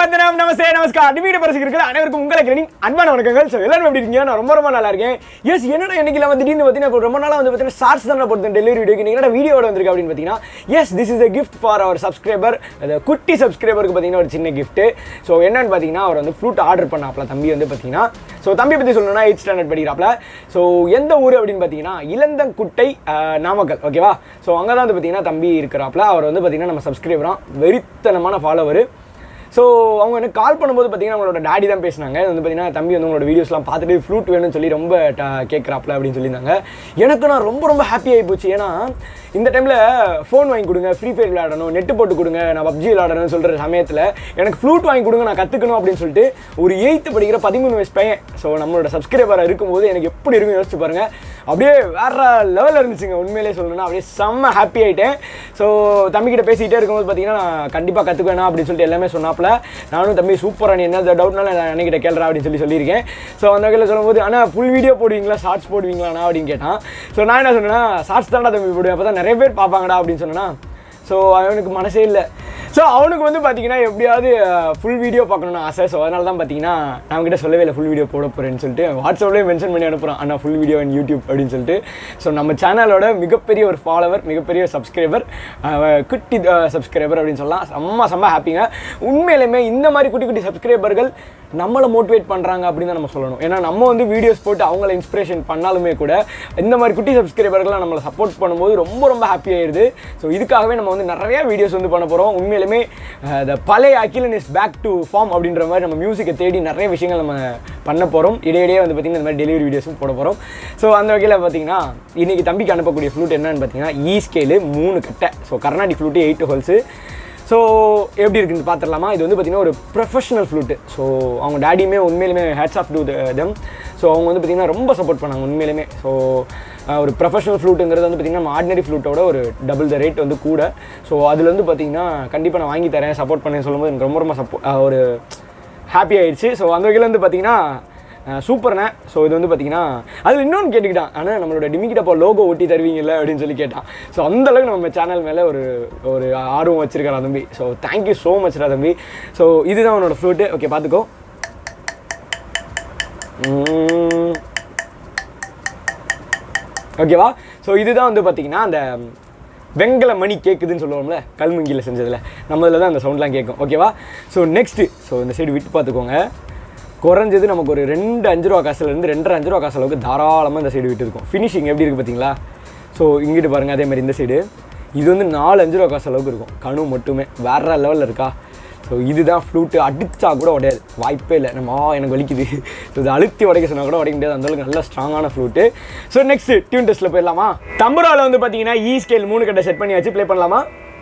வந்தனம் நமஸ்தே நமஸ்கார் வீடியோ பரிசு இருக்கிற அனைவருக்கும் உங்களை கிரீனிங் அன்பான வணக்கங்கள் ஸோ எல்லாரும் எப்படி இருக்கீங்க நான் ரொம்ப ரொம்ப நல்லா இருக்கேன் எஸ் என்னடா இன்னைக்கு வந்து திடீர்னு பார்த்தீங்கன்னா இப்போ ரொம்ப நாளாக வந்து பார்த்தீங்கன்னா ஷார்ட்ஸ் தான் போட்டு டெலிவரி வீடியோக்கு என்னடா வீடியோட வந்திருக்கு அப்படின்னு பார்த்தீங்கன்னா yes this is a gift for our subscriber அந்த குட்டி சப்ஸ்கிரைபருக்கு பார்த்தீங்கன்னா ஒரு சின்ன gift ஸோ என்னன்னு பார்த்தீங்கன்னா அவர் வந்து ஃப்ளூட் ஆர்டர் பண்ணாப்ல தம்பி வந்து பார்த்தீங்கன்னா ஸோ தம்பி பற்றி சொல்லணும்னா எயிட் ஸ்டாண்டர்ட் படிக்கிறாப்ல ஸோ எந்த ஊர் அப்படின்னு பார்த்தீங்கன்னா இளந்தங்குட்டை அஹ், நாமக்கல் ஓகேவா ஸோ அங்கே தான் வந்து பார்த்தீங்கன்னா தம்பி இருக்கிறாப்ல அவர் வந்து பார்த்தீங்கன்னா நம்ம சப்ஸ்கிரைபராக வெறித்தனமான ஃபாலோவர் ஸோ அவங்க எனக்கு கால் பண்ணும்போது பார்த்தீங்கன்னா அவங்களோட டாடி தான் பேசினாங்க இது வந்து பார்த்தீங்கன்னா தம்பி வந்து உங்களோட வீடியோஸ்லாம் பார்த்துட்டு ஃப்ளூட் வேணும்னு சொல்லி ரொம்ப கேட்குறாப்ல அப்படின்னு சொல்லியிருந்தாங்க எனக்கு நான் ரொம்ப ரொம்ப ஹாப்பி ஆகி போச்சு ஏன்னா இந்த டைமில் ஃபோன் வாங்கி கொடுங்க ஃப்ரீ ஃபயர் விளையாடணும் நெட்டு போட்டு கொடுங்க நான் பப்ஜி விளையாடணும்னு சொல்கிற சமயத்தில் எனக்கு ஃப்ளூட் வாங்கி கொடுங்க நான் கற்றுக்கணும் அப்படின்னு சொல்லிட்டு ஒரு எயித்து படிக்கிற பதிமூணு வயசு பையன் ஸோ நம்மளோட சப்ஸ்கிரைபராக இருக்கும்போது எனக்கு எப்படி இருக்கும் யோசிச்சு பாருங்கள் அப்படியே வேற லெவலில் இருந்துச்சுங்க உண்மையிலே சொல்லணும்னா அப்படியே செம்ம ஹாப்பி ஆகிட்டேன் ஸோ தம்பிக்கிட்ட பேசிக்கிட்டே இருக்கும்போது பார்த்தீங்கன்னா நான் கண்டிப்பாக கற்றுக்குவேனா அப்படின்னு சொல்லிட்டு எல்லாமே சொன்னாப்புல நானும் தம்பி சூப்பராக நீ என்ன டவுட்னாலும் நான் அன்னைக்கிட்ட கேள்றா அப்படின்னு சொல்லி சொல்லியிருக்கேன் ஸோ அந்த வகையில் சொல்லும்போது ஆனால் ஃபுல் வீடியோ போடுவீங்களா ஷார்ட்ஸ் போடுவீங்களாண்ணா அப்படின்னு கேட்டான் ஸோ நான் என்ன சொன்னேன்னா ஷார்ட்ஸ் தான்டா தம்பி போடுவேன் அப்போ தான் நிறைய பேர் பார்ப்பாங்கடா அப்படின்னு சொன்னேன்னா ஸோ அவனுக்கு மனசே இல்லை ஸோ அவனுக்கு வந்து பார்த்தீங்கன்னா எப்படியாவது ஃபுல் வீடியோ பார்க்கணும்னு ஆசை ஸோ அதனால தான் பார்த்தீங்கன்னா நான் அவன்கிட்ட சொல்லவே இல்லை ஃபுல் வீடியோ போட போகிறேன்னு சொல்லிட்டு வாட்ஸ்அப்லேயே மென்ஷன் பண்ணி அனுப்புகிறான் அண்ணா ஃபுல் வீடியோ அண்ட் யூடியூப் அப்படின்னு சொல்லிட்டு ஸோ நம்ம சேனலோட மிகப்பெரிய ஒரு ஃபாலோவர் மிகப்பெரிய சப்ஸ்கிரைபர் குட்டி சப்ஸ்கிரைபர் அப்படின்னு சொல்லலாம் செம்ம செம்ம ஹாப்பிங்க உண்மையிலுமே இந்த மாதிரி குட்டி குட்டி சப்ஸ்கிரைபர்கள் நம்மளை மோட்டிவேட் பண்ணுறாங்க அப்படின்னு தான் நம்ம சொல்லணும் ஏன்னா நம்ம வந்து வீடியோஸ் போட்டு அவங்கள இன்ஸ்பிரேஷன் பண்ணாலுமே கூட இந்த மாதிரி குட்டி சப்ஸ்கிரைபர்களை நம்மளை சப்போர்ட் பண்ணும்போது ரொம்ப ரொம்ப ஹாப்பி ஆயிடுது ஸோ இதுக்காகவே நம்ம வந்து நிறைய வீடியோஸ் வந்து பண்ண போகிறோம் உண்மையிலுமே த பழைய Akilan is back to form அப்படின்ற மாதிரி நம்ம மியூசிக்கை தேடி நிறைய விஷயங்கள் நம்ம பண்ண போகிறோம் இடையிடையே வந்து பார்த்திங்கன்னா இந்த மாதிரி டெலிவரி வீடியோஸும் போட போகிறோம் ஸோ அந்த வகையில் பார்த்தீங்கன்னா இன்றைக்கி தம்பிக்கு அனுப்பக்கூடிய ஃப்ளூட் என்னன்னு பார்த்தீங்கன்னா ஈ ஸ்கேலு மூணு கட்டை so Carnatic flute eight holes so எப்படி இருக்குன்னு பார்த்துடலாமா இது வந்து பார்த்திங்கன்னா ஒரு ப்ரொஃபஷனல் ஃப்ளூட்டு ஸோ அவங்க டேடியுமே உண்மையிலுமே hats off to them so அவங்க வந்து பார்த்திங்கன்னா ரொம்ப சப்போர்ட் பண்ணாங்க உண்மையிலுமே ஸோ ஒரு ப்ரொஃபஷனல் ஃப்ளூட்டுங்கிறது வந்து பார்த்திங்கன்னா நம்ம ஆர்டினரி ஃப்ளூட்டோட ஒரு டபுள் த ரேட் வந்து கூட ஸோ அதில் வந்து பார்த்திங்கன்னா கண்டிப்பாக நான் வாங்கி தரேன் சப்போர்ட் பண்ணேன்னு சொல்லும்போது எனக்கு ரொம்ப ரொம்ப சப்போ ஒரு ஹாப்பி ஆயிடுச்சு ஸோ அந்த வகையில் வந்து பார்த்திங்கன்னா சூப்பர்ண்ணே ஸோ இது வந்து பார்த்தீங்கன்னா அதில் இன்னொன்று கேட்டுக்கிட்டான் ஆனால் நம்மளோட டிமிக்கிட்டப்போ லோகோ ஒட்டி தருவீங்கல்ல அப்படின்னு சொல்லி கேட்டான் ஸோ அந்தளவுக்கு நம்ம சேனல் மேலே ஒரு ஒரு ஆர்வம் வச்சிருக்கிறா தம்பி ஸோ தேங்க்யூ ஸோ மச்ரா தம்பி ஸோ இதுதான் உன்னோட ஃப்ரூட்டு ஓகே பார்த்துக்கோ ஓகேவா ஸோ இதுதான் வந்து பார்த்தீங்கன்னா அந்த வெங்கல மணி கேட்குதுன்னு சொல்லுவோம்ல கல்முங்கியில் செஞ்சதில் நம்ம இதில் தான் அந்த சவுண்ட்லாம் கேட்கும் ஓகேவா ஸோ நெக்ஸ்ட்டு ஸோ இந்த சைடு விட்டு பார்த்துக்கோங்க குறைஞ்சது நமக்கு ஒரு ரெண்டு அஞ்சு ரூபா காசுலேருந்து ரெண்டரை அஞ்சு ரூபா காசு அளவுக்கு தாராளமாக இந்த சைடு விட்டு இருக்கும் ஃபினிஷிங் எப்படி இருக்குது பார்த்தீங்களா ஸோ இங்கிட்டு பாருங்கள் அதே மாதிரி இந்த சைடு இது வந்து நாலு அஞ்சு ரூபா காசு அளவுக்கு இருக்கும் கணு மட்டுமே வேற லெவலில் இருக்கா ஸோ இதுதான் ஃப்ளூட்டு அடித்தா கூட உடையாது வாய்ப்பே இல்லை நம்ம ஆ எனக்கு வலிக்குது ஸோ இது அழுத்தி உடைக்க சொன்னால் கூட உடைக்க முடியாது அந்தளவுக்கு நல்ல ஸ்ட்ராங்கான ஃப்ளூட்டு ஸோ நெக்ஸ்ட் டியூன் டெஸ்ட்டில் போயிடலாமா தம்புராவில் வந்து பார்த்தீங்கன்னா இ ஸ்கேல் மூணு கட்டை செட் பண்ணி வச்சு ப்ளே பண்ணலாமா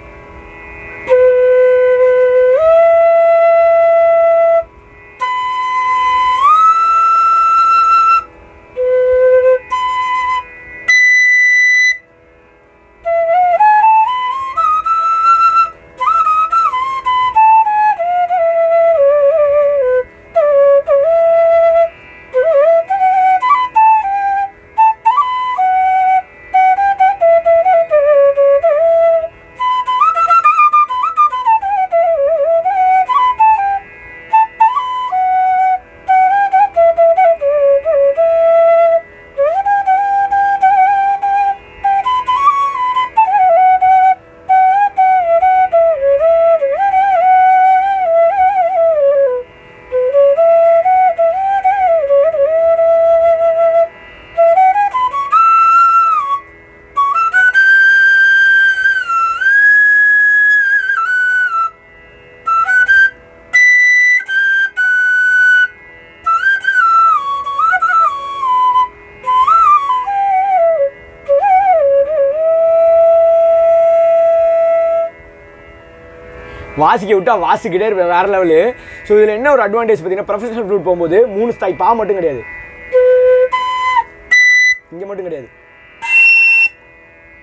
வாசிக்க விட்டா வாசிக்கிட்டே இருப்பேன் வேற லெவலு ஸோ இதில் என்ன ஒரு அட்வான்டேஜ் பார்த்தீங்கன்னா ப்ரொஃபஷனல் ஃப்ளூட் போகும்போது மூணு ஸ்தாய் பா மட்டும் கிடையாது இங்கே மட்டும் கிடையாது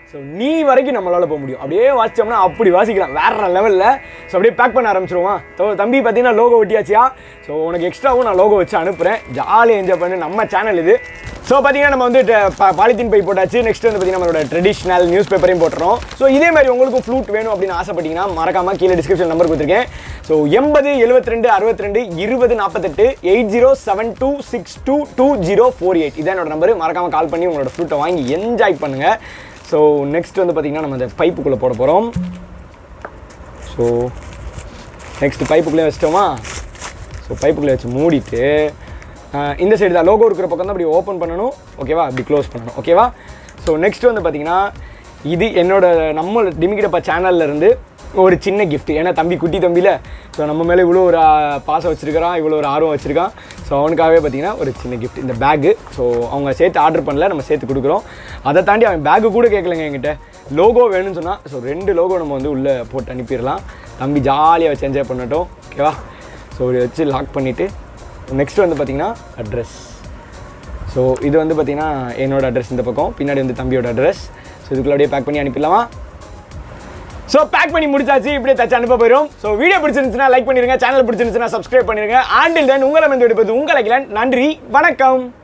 ஸோ நீ வரைக்கும் நம்மளால் போக முடியும் அப்படியே வாசிச்சோம்னா அப்படி வாசிக்கலாம் வேற லெவலில் ஸோ அப்படியே பேக் பண்ண ஆரம்பிச்சிருவோமா ஸோ தம்பி பார்த்தீங்கன்னா லோகோ ஒட்டியாச்சியா ஸோ உனக்கு எக்ஸ்ட்ராவும் நான் லோகோ வச்சு அனுப்புகிறேன் ஜாலியாக என்ஜாய் பண்ணு நம்ம சேனல் இது ஸோ பார்த்தீங்கன்னா நம்ம வந்து பாலித்தீன் பை போட்டாச்சு நெக்ஸ்ட் வந்து பார்த்தீங்கன்னா நம்மளோட ட்ரெடிஷ்னல் நியூஸ் பேப்பரையும் போட்டுறோம் ஸோ இதே மாதிரி உங்களுக்கும் ஃப்ளூட் வேணும் அப்படின்னு ஆசைப்பட்டீங்கன்னா மறக்காம கீழே டிஸ்கிரிப்ஷன் நம்பர் கொடுத்துருக்கேன் ஸோ எண்பது எழுபத்தி ரெண்டு அறுபத்தி ரெண்டு இருபது நாற்பத்தெட்டு eight zero seven two six two two zero four eight இதான் என்னோட நம்பர் மறக்காம கால் பண்ணி உங்களோட ஃப்ளூட்டை வாங்கி என்ஜாய் பண்ணுங்கள் ஸோ நெக்ஸ்ட் வந்து பார்த்தீங்கன்னா நம்ம இந்த பைப்புக்குள்ளே போட போகிறோம் ஸோ நெக்ஸ்ட் பைப்புக்குள்ளே வச்சிட்டோமா ஸோ பைப்புக்குள்ளே வச்சு மூடிட்டு ஆஹ், இந்த சைடு தான் லோகோ இருக்கிற பக்கம் தான் அப்படி ஓப்பன் பண்ணணும் ஓகேவா அப்படி க்ளோஸ் பண்ணணும் ஓகேவா ஸோ நெக்ஸ்ட் வந்து பார்த்தீங்கன்னா இது என்னோட நம்ம டிமிக்கிடப்பா சேனல்ல இருந்து ஒரு சின்ன gift ஏன்னா தம்பி குட்டி தம்பியில் ஸோ நம்ம மேலே இவ்வளோ ஒரு ஆஹ், பாசம் வச்சிருக்கிறான் இவ்வளோ ஒரு ஆர்வம் வச்சிருக்கான் ஸோ அவனுக்காகவே பார்த்தீங்கன்னா ஒரு சின்ன gift இந்த பேக்கு ஸோ அவங்க சேர்த்து ஆர்டர் பண்ணல நம்ம சேர்த்து கொடுக்குறோம் அதை தாண்டி அவன் பேக்கு கூட கேட்கலங்க என்கிட்ட லோகோ வேணும்னு சொன்னால் ஸோ ரெண்டு லோகோ நம்ம வந்து உள்ளே போட்டு அனுப்பிடலாம் தம்பி ஜாலியாக வச்சு என்ஜாய் பண்ணட்டும் ஓகேவா ஸோ இதை வச்சு லாக் பண்ணிவிட்டு நெக்ஸ்ட் வந்து பார்த்தீங்கன்னா அட்ரஸ் ஸோ இது வந்து பார்த்தீங்கன்னா என்னோட அட்ரஸ் இந்த பக்கம் பின்னாடி வந்து தம்பியோட அட்ரஸ் ஸோ இதுக்குள்ள அப்படியே பேக் பண்ணி அனுப்பிடலாமா ஸோ பேக் பண்ணி முடிச்சாச்சு இப்படியே தச்சு அனுப்ப போயிடும் ஸோ வீடியோ பிடிச்சிருந்துச்சுன்னா லைக் பண்ணிருங்க சேனல் பிடிச்சிருந்துச்சுன்னா சப்ஸ்கிரைப் பண்ணிருங்க ஆண்டில் தென் உங்களை வந்து எடுப்பது உங்களை நன்றி வணக்கம்